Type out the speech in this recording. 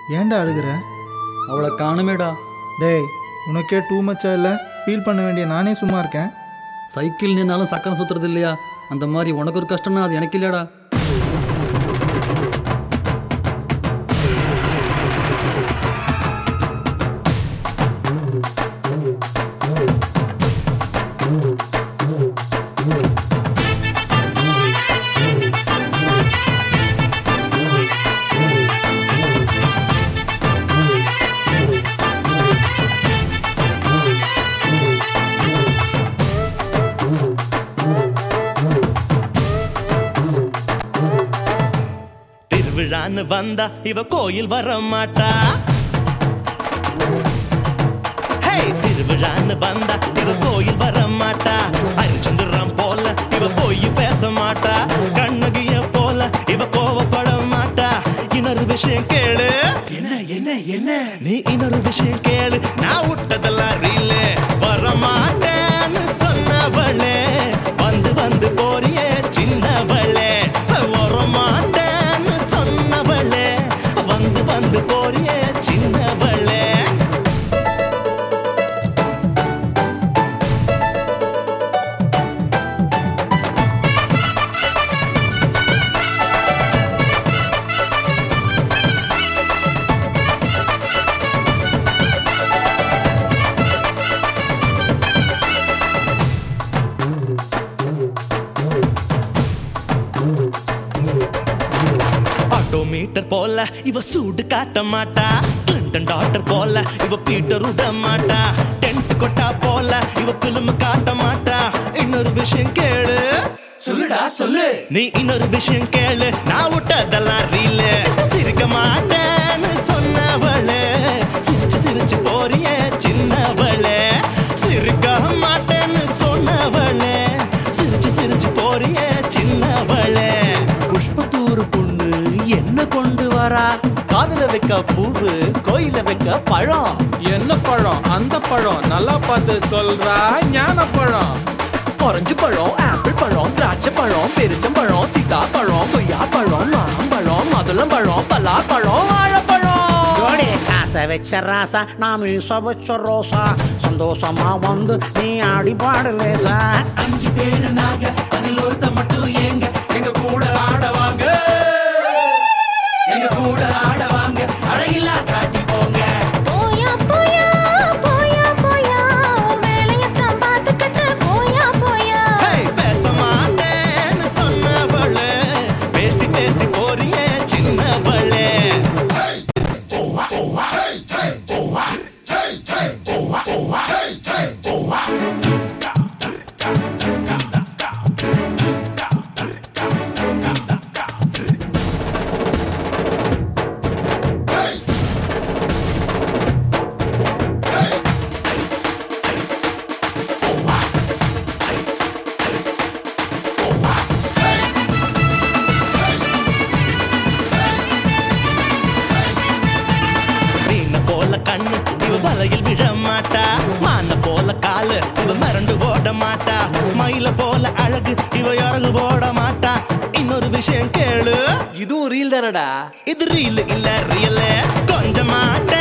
ஏன்டா அழுகுற அவளை காணுமேடா டேய் உனக்கே டூ மச்சா இல்லை ஃபீல் பண்ண வேண்டிய நானே சும்மா இருக்கேன் சைக்கிள் நின்னாலும் சக்கரம் சுத்துறது இல்லையா அந்த மாதிரி உனக்கு ஒரு கஷ்டம்னா அது எனக்கு இல்லையாடா திருவிழான்னு வந்தா இவ கோயில் வர மாட்டா ஹே திருவிழான்னு வந்தா இவ கோயில் வர மாட்டா அரிச்சந்திரம் போல இவ போய் பேச மாட்டா கண்ணகிய போல இவ கோவப்பட மாட்டா இன்னொரு விஷயம் கேளு என்ன என்ன என்ன நீ இன்னொரு விஷயம் கேளு நான் விட்டதெல்லாம் ரீலு வர மாட்டேன்னு சொன்னவளே வந்து வந்து போறியே சின்னவளே வர மாட்டேன்னு சொன்னவளே வந்து வந்து போறியே சின்னவளே ஆட்டோமீட்டர் போல இவ சூடு காட்ட மாட்டா கிளின்டன் டாக்டர் போல இவ பீட்டர் விட மாட்டா டென்ட் கொட்டா போல இவ பிலிம் காட்ட மாட்டா இன்னொரு விஷயம் கேளு சொல்லுடா சொல்லு நீ இன்னொரு விஷயம் கேளு நான் விட்டதெல்லாம் ரீலு சிரிக்க மாட்டேன்னு சொன்னவளே சிரிச்சு சிரிச்சு போறியே சின்னவளே சிரிக்க மாட்டேன்னு சொன்னவளே சிரிச்சு சிரிச்சு போறியே சின்னவளே புஷ்பத்தூர் பொண்ணு என்ன கொண்டு வரா காதுல வைக்க பூவு கோயில வைக்க பழம் என்ன பழம் அந்த பழம் நல்லா பார்த்து சொல்றா ஞான பழம் ஆரஞ்சு பழம் ஆப்பிள் பழம் திராட்சை பழம் பெருச்சம்பழம் சீதா பழம் கொய்யா பழம் மாம்பழம் மதுளம் பழம் பலா பழம் வாழைப்பழம் ஜோடி ஆசை வச்ச ராசா நான் மீச வச்ச ரோசா சந்தோஷமா வந்து நீ ஆடி பாடலேசா அஞ்சு பேரு நாங்க அதில் ஒருத்த மட்டும் ஏங்க எங்க கூட ஆடவாங்க எங்க கூட ஆடவாங்க அழகில்லா காட்டி போங்க போயா போயா போயா போயா வேலையத்தான் பார்த்துக்கிட்டு போயா போயா ஹேய், பேச மாட்டேன்னு சொன்னவளே பேசி பேசி போறியே சின்னவளே மீன போல கண்ணு இவ வலையில் விழ மாட்டா மான போல காலு இவ மறந்து ஓட மாட்டா மயில போல அழகு இவ இறகு போட மாட்டா இன்னொரு விஷயம் கேளு இதுவும் ரீல் தானடா இது ரீல் இல்ல ரியல் கொஞ்ச மாட்ட